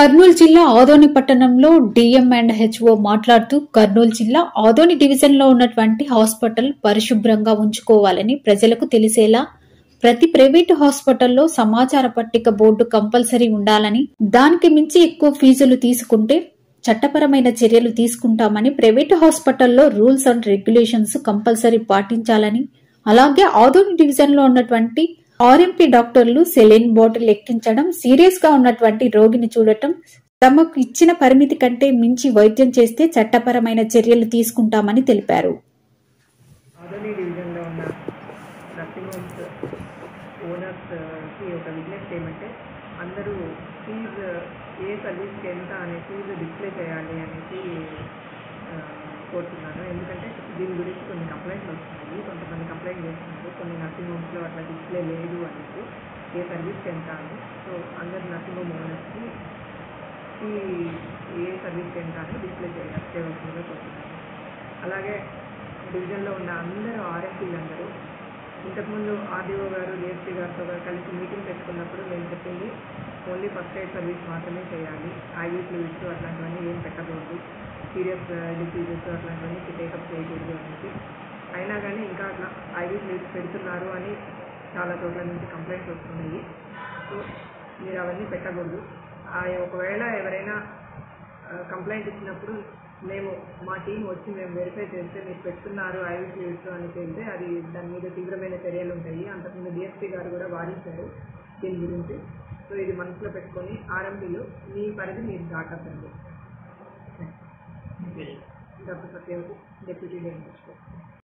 కర్నూలు జిల్లా ఆదోని పట్టణంలో DM and HO మాట్లాడుతూ కర్నూలు జిల్లా ఆదోని డివిజన్లో ఉన్నటువంటి హాస్పిటల్ పరిశుభ్రంగా ఉంచుకోవాలని ప్రజలకు తెలిసేలా ప్రతి ప్రైవేటు హాస్పిటల్లో సమాచార పట్టిక బోర్డు కంపల్సరీ ఉండాలని దానికి మించి ఎక్కువ ఫీజులు తీసుకుంటే చట్టపరమైన చర్యలు తీసుకుంటామని ప్రైవేటు హాస్పిటల్లో రూల్స్ అండ్ రెగ్యులేషన్స్ కంపల్సరీ పాటించాలని అలాగే ఆదోని డివిజన్ లో ఉన్నటువంటి ఆర్ఎంపీ డాక్టర్లు సెలైన్ బాటిల్ ఎక్కించడం సీరియస్ గా ఉన్నటువంటి రోగిని చూడటం తమకు ఇచ్చిన పరిమితి కంటే మించి వైద్యం చేస్తే చట్టపరమైన చర్యలు తీసుకుంటామని తెలిపారు ఆదోని డివిజన్లో ఉన్న నర్సింగ్ హోమ్స్ ఓనర్స్కి ఒక విజ్ఞప్తి ఏమంటే అందరూ ఫీజు ఏ సర్వీస్కి ఎంత అనే ఫీజు డిస్ప్లే చేయాలి అనేసి ఆ, కోరుతున్నాను ఎందుకంటే దీని గురించి కొన్ని కంప్లైంట్లు వస్తున్నాయి కొంతమంది కంప్లైంట్ చేస్తున్నారు కొన్ని నర్సింగ్ హోమ్స్లో అట్లా డిస్ప్లే లేదు అనేసి ఏ సర్వీస్కి ఎంత అని సో అందరు నర్సింగ్ హోమ్ ఓనర్స్కి ఈ ఏ సర్వీస్కి ఎంత అని డిస్ప్లే చేయాలి చేయవలసిందిగా కోరుతున్నాను అలాగే డివిజన్లో ఉన్న అందరూ ఆర్ఎస్పీలు అందరూ ఇంతకుముందు ఆర్డీఓ గారు డిఎస్పీ గారితో గారు కలిసి మీటింగ్ పెట్టుకున్నప్పుడు మేము చెప్పింది ఓన్లీ ఫస్ట్ ఎయిడ్ సర్వీస్ మాత్రమే చేయాలి ఐవీ ఫ్లూయిడ్స్ అట్లాంటివన్నీ ఏం పెట్టకూడదు సీరియస్ డిసీజెస్ అట్లాంటివన్నీ టేకప్ చేయకూడదు అనేసి అయినా కానీ ఇంకా అట్లా ఐవీ ఫ్లూయిడ్స్ పెడుతున్నారు అని చాలా చోట్ల నుంచి కంప్లైంట్స్ వస్తున్నాయి సో మీరు అవన్నీ పెట్టకూడదు ఆ ఒకవేళ ఎవరైనా కంప్లైంట్ ఇచ్చినప్పుడు మేము మా టీం వచ్చి మేము వెరిఫై చేస్తే మీరు పెడుతున్నారు ఐవీ ఫ్లూయిడ్స్ అని తెలిస్తే అది దాని మీద తీవ్రమైన చర్యలు ఉంటాయి అంతకుముందు డిఎస్పీ గారు కూడా వాదించారు దీని గురించి సో ఇది మనసులో పెట్టుకొని ఆర్ఎంపీలు మీ పరిధి మీరు దాటద్దండి డాక్టర్ సత్యవతి డిప్యూటీ డైరెక్టర్